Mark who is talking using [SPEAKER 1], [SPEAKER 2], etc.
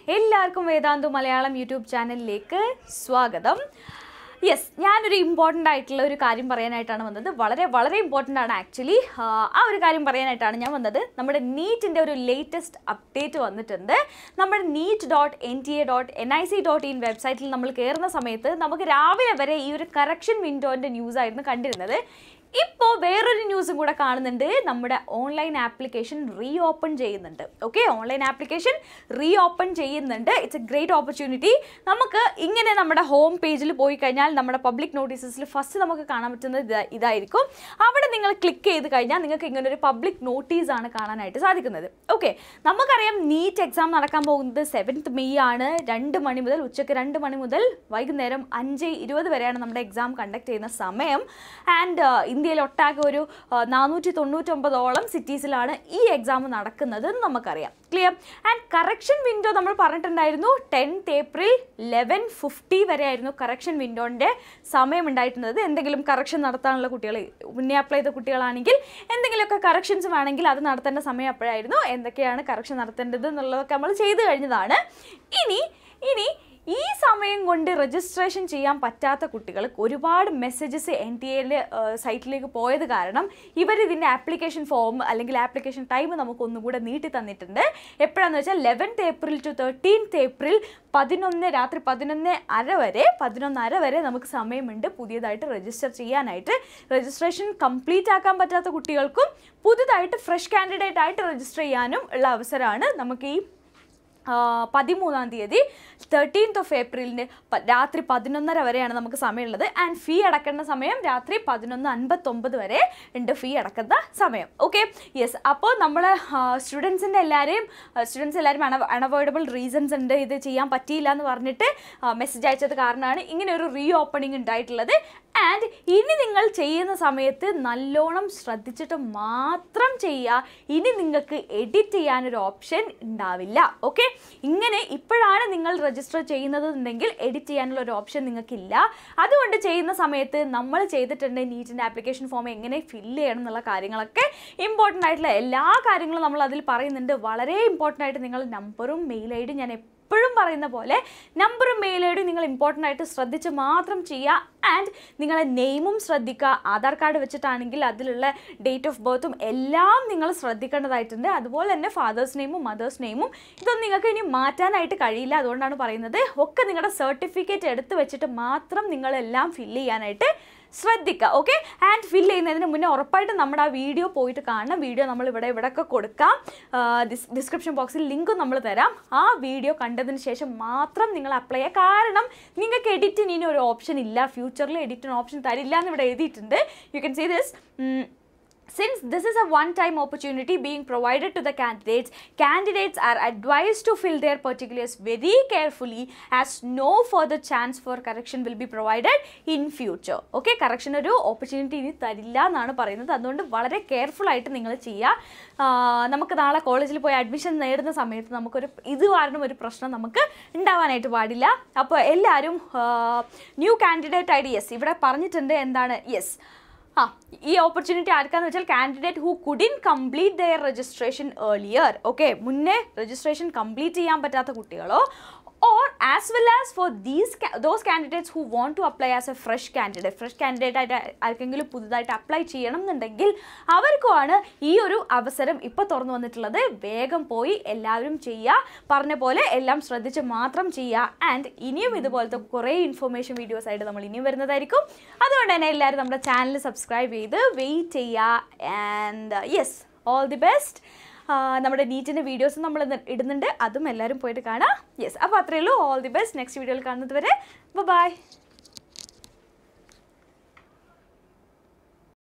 [SPEAKER 1] എല്ലാവർക്കും വേദാന്തു മലയാളം യൂട്യൂബ് ചാനലിലേക്ക് സ്വാഗതം യെസ് ഞാനൊരു ഇമ്പോർട്ടൻ്റ് ആയിട്ടുള്ള ഒരു കാര്യം പറയാനായിട്ടാണ് വന്നത് വളരെ വളരെ ഇമ്പോർട്ടൻ്റ് ആണ് ആക്ച്വലി ആ ഒരു കാര്യം പറയാനായിട്ടാണ് ഞാൻ വന്നത് നമ്മുടെ നീറ്റിൻ്റെ ഒരു ലേറ്റസ്റ്റ് അപ്ഡേറ്റ് വന്നിട്ടുണ്ട് നമ്മുടെ NEET dot N T A dot N I C dot in വെബ്സൈറ്റിൽ നമ്മൾ കയറുന്ന സമയത്ത് നമുക്ക് രാവിലെ വരെ ഈ ഒരു കറക്ഷൻ വിൻഡോൻ്റെ ന്യൂസ് ആയിരുന്നു കണ്ടിരുന്നത് ഇപ്പോൾ വേറൊരു ന്യൂസും കൂടെ കാണുന്നുണ്ട് നമ്മുടെ ഓൺലൈൻ ആപ്ലിക്കേഷൻ റീ ഓപ്പൺ ചെയ്യുന്നുണ്ട് okay online application reopen ചെയ്യുന്നുണ്ട് ഇറ്റ്സ് എ ഗ്രേറ്റ് ഓപ്പർച്യൂണിറ്റി നമുക്ക് ഇങ്ങനെ നമ്മുടെ ഹോം പേജിൽ പോയി കഴിഞ്ഞാൽ നമ്മുടെ പബ്ലിക് നോട്ടീസസിൽ ഫസ്റ്റ് നമുക്ക് കാണാൻ പറ്റുന്നത് ഇതാ- ഇതായിരിക്കും അവിടെ നിങ്ങൾ ക്ലിക്ക് ചെയ്ത് കഴിഞ്ഞാൽ നിങ്ങൾക്ക് ഇങ്ങനെ ഒരു പബ്ലിക് നോട്ടീസ് ആണ് കാണാനായിട്ട് സാധിക്കുന്നത് ഓക്കെ നമുക്കറിയാം നീറ്റ് എക്സാം നടക്കാൻ പോകുന്നത് സെവൻത്ത് മെയ് ആണ് രണ്ട് മണി മുതൽ ഉച്ചയ്ക്ക് രണ്ട് മണി മുതൽ വൈകുന്നേരം അഞ്ച് ഇരുപത് വരെയാണ് നമ്മുടെ എക്സാം കണ്ടക്ട് ചെയ്യുന്ന സമയം ആൻഡ് ഇന്ത്യയിൽ ഒട്ടാകെ ഒരു നാനൂറ്റി തൊണ്ണൂറ്റൊമ്പതോളം സിറ്റീസിലാണ് ഈ എക്സാം നടക്കുന്നത് എന്ന് നമുക്കറിയാം ക്ലിയർ ആൻഡ് കറക്ഷൻ വിൻഡോ നമ്മൾ പറഞ്ഞിട്ടുണ്ടായിരുന്നു ടെൻത്ത് ഏപ്രിൽ ലെവൻ ഫിഫ്റ്റി വരെ ആയിരുന്നു കറക്ഷൻ വിൻഡോൻ്റെ സമയം ഉണ്ടായിരുന്നത് എന്തെങ്കിലും കറക്ഷൻ നടത്താനുള്ള കുട്ടികൾ മുന്നേ അപ്ലൈ ചെയ്ത കുട്ടികളാണെങ്കിൽ എന്തെങ്കിലുമൊക്കെ കറക്ഷൻസ് വേണമെങ്കിൽ അത് നടത്തേണ്ട സമയം അപ്പോഴായിരുന്നു എന്തൊക്കെയാണ് കറക്ഷൻ നടത്തേണ്ടത് എന്നുള്ളതൊക്കെ നമ്മൾ ചെയ്തു കഴിഞ്ഞതാണ് ഇനി ഇനി ഈ സമയം കൊണ്ട് രജിസ്ട്രേഷൻ ചെയ്യാൻ പറ്റാത്ത കുട്ടികൾക്ക് ഒരുപാട് മെസ്സേജസ് എൻ ടി എയിൽ സൈറ്റിലേക്ക് പോയത് കാരണം ഇവർ ഇതിൻ്റെ ആപ്ലിക്കേഷൻ ഫോം അല്ലെങ്കിൽ ആപ്ലിക്കേഷൻ ടൈം നമുക്ക് ഒന്നുകൂടെ നീട്ടി തന്നിട്ടുണ്ട് എപ്പോഴാന്ന് വെച്ചാൽ eleventh April to thirteenth April പതിനൊന്ന് രാത്രി പതിനൊന്ന് അര വരെ പതിനൊന്നര വരെ നമുക്ക് സമയമുണ്ട് പുതിയതായിട്ട് രജിസ്റ്റർ ചെയ്യാനായിട്ട് രജിസ്ട്രേഷൻ കംപ്ലീറ്റ് ആക്കാൻ പറ്റാത്ത കുട്ടികൾക്കും പുതുതായിട്ട് ഫ്രഷ് കാൻഡിഡേറ്റ് ആയിട്ട് രജിസ്റ്റർ ചെയ്യാനും ഉള്ള അവസരമാണ് നമുക്ക് ഈ ആ, പതിമൂന്നാം തീയതി തേർട്ടീൻത്ത് ഓഫ് ഏപ്രിലിന് പ- രാത്രി പതിനൊന്നര വരെയാണ് നമുക്ക് സമയമുള്ളത് ആൻഡ് ഫീ അടക്കേണ്ട സമയം രാത്രി പതിനൊന്ന് അൻപത്തൊമ്പത് വരെ ഉണ്ട് ഫീ അടക്കുന്ന സമയം ഓക്കെ യെസ് അപ്പോൾ നമ്മൾ സ്റ്റുഡൻസിൻ്റെ എല്ലാവരെയും സ്റ്റുഡൻസ് എല്ലാവരും അണ അണവോയ്ഡബിൾ റീസൺസ് ഉണ്ട് ഇത് ചെയ്യാൻ പറ്റിയില്ല എന്ന് പറഞ്ഞിട്ട് മെസ്സേജ് അയച്ചത് കാരണമാണ് ഇങ്ങനെ ഒരു റീ ഓപ്പണിംഗ് ഉണ്ടായിട്ടുള്ളത് ആൻഡ് ഇനി നിങ്ങൾ ചെയ്യുന്ന സമയത്ത് നല്ലോണം ശ്രദ്ധിച്ചിട്ട് മാത്രം ചെയ്യുക ഇനി നിങ്ങൾക്ക് എഡിറ്റ് ചെയ്യാനൊരു ഓപ്ഷൻ ഉണ്ടാവില്ല ഓക്കെ ഇങ്ങനെ ഇപ്പോഴാണ് നിങ്ങൾ രജിസ്റ്റർ ചെയ്യുന്നത് എന്നുണ്ടെങ്കിൽ എഡിറ്റ് ചെയ്യാനുള്ള ഒരു ഓപ്ഷൻ നിങ്ങൾക്കില്ല അതുകൊണ്ട് ചെയ്യുന്ന സമയത്ത് നമ്മൾ ചെയ്തിട്ടുണ്ട് നീറ്റിൻ്റെ ആപ്ലിക്കേഷൻ ഫോം എങ്ങനെ ഫില്ല് ചെയ്യണം എന്നുള്ള കാര്യങ്ങളൊക്കെ ഇമ്പോർട്ടൻ്റ് ആയിട്ടുള്ള എല്ലാ കാര്യങ്ങളും നമ്മൾ അതിൽ പറയുന്നുണ്ട് വളരെ ഇമ്പോർട്ടൻ്റ് ആയിട്ട് നിങ്ങൾ നമ്പറും മെയിൽ ഐ ഡി ഞാൻ എപ്പോഴും പറയുന്ന പോലെ നമ്പറും മെയിൽ ഐ ഡി നിങ്ങൾ ഇമ്പോർട്ടൻ്റ് ആയിട്ട് ശ്രദ്ധിച്ച് മാത്രം ചെയ്യുക ആൻഡ് നിങ്ങളെ നെയിമും ശ്രദ്ധിക്കുക ആധാർ കാർഡ് വെച്ചിട്ടാണെങ്കിൽ അതിലുള്ള ഡേറ്റ് ഓഫ് ബർത്തും എല്ലാം നിങ്ങൾ ശ്രദ്ധിക്കേണ്ടതായിട്ടുണ്ട് അതുപോലെ തന്നെ ഫാദേഴ്സ് നെയിമും മദേഴ്സ് നെയിമും ഇതൊന്നും നിങ്ങൾക്ക് ഇനി മാറ്റാനായിട്ട് കഴിയില്ല അതുകൊണ്ടാണ് പറയുന്നത് ഒക്കെ നിങ്ങളുടെ സർട്ടിഫിക്കറ്റ് എടുത്ത് വെച്ചിട്ട് മാത്രം നിങ്ങളെല്ലാം ഫില്ല് ചെയ്യാനായിട്ട് ശ്രദ്ധിക്കുക ഓക്കെ ആൻഡ് ഫിൽ ചെയ്യുന്നതിന് മുന്നേ ഉറപ്പായിട്ടും നമ്മുടെ ആ വീഡിയോ പോയിട്ട് കാണണം വീഡിയോ നമ്മൾ ഇവിടെ ഇവിടെയൊക്കെ കൊടുക്കാം ഡിസ്ക്രിപ്ഷൻ ബോക്സിൽ ലിങ്കും നമ്മൾ തരാം ആ വീഡിയോ കണ്ടതിന് ശേഷം മാത്രം നിങ്ങൾ അപ്ലൈ ചെയ്യുക കാരണം നിങ്ങൾക്ക് എഡിറ്റിന് ഇനി ഒരു ഓപ്ഷൻ ഇല്ല ഫ്യൂച്ചറിൽ എഡിറ്റിന് ഓപ്ഷൻ തരില്ല എന്ന് ഇവിടെ എഴുതിയിട്ടുണ്ട് you can see this Since this is a one-time opportunity being provided to the candidates, candidates are advised to fill their particulars very carefully as no further chance for correction will be provided in future. Okay, correction ഒരു opportunity ഇനി തരില്ല എന്നാണ് പറയുന്നത് അതുകൊണ്ട് വളരെ careful ആയിട്ട് നിങ്ങൾ ചെയ്യുക ആ, നമുക്ക് നാളെ കോളേജിൽ പോയി അഡ്മിഷൻ നേടുന്ന സമയത്ത് നമുക്കൊരു ഇത് കാരണം ഒരു പ്രശ്നം നമുക്ക് ഉണ്ടാവാനായിട്ട് പാടില്ല അപ്പോൾ എല്ലാവരും new candidate I D yes ഇവിടെ പറഞ്ഞിട്ടുണ്ട് എന്താണ് യെസ് ആ ഈ ഓപ്പർച്യൂണിറ്റി ആർക്കാന്ന് വെച്ചാൽ candidate who couldn't complete their registration earlier okay മുന്നേ രജിസ്ട്രേഷൻ കംപ്ലീറ്റ് ചെയ്യാൻ പറ്റാത്ത കുട്ടികളോ or as well as for these those candidates who want to apply as a fresh candidate fresh candidate ആയിട്ട് ആർക്കെങ്കിലും പുതുതായിട്ട് അപ്ലൈ ചെയ്യണം എന്നുണ്ടെങ്കിൽ അവർക്കുമാണ് ഈ ഒരു അവസരം ഇപ്പോൾ തുറന്നു വന്നിട്ടുള്ളത് വേഗം പോയി എല്ലാവരും ചെയ്യുക പറഞ്ഞ പോലെ എല്ലാം ശ്രദ്ധിച്ച് മാത്രം ചെയ്യുക ആൻഡ് ഇനിയും ഇതുപോലത്തെ കുറേ ഇൻഫർമേഷൻ വീഡിയോസ് ആയിട്ട് നമ്മൾ ഇനിയും വരുന്നതായിരിക്കും അതുകൊണ്ട് തന്നെ എല്ലാവരും നമ്മുടെ ചാനൽ സബ്സ്ക്രൈബ് ചെയ്ത് വെയിറ്റ് ചെയ്യുക and yes all the best നമ്മുടെ നീറ്റിൻ്റെ വീഡിയോസ് നമ്മൾ ഇന്ന് ഇടുന്നുണ്ട് അതും എല്ലാവരും പോയിട്ട് കാണാം യെസ് അപ്പോൾ അത്രയേ ഉള്ളൂ ഓൾ ദി ബെസ്റ്റ് നെക്സ്റ്റ് വീഡിയോയിൽ കാണുന്നത് വരെ ബൈ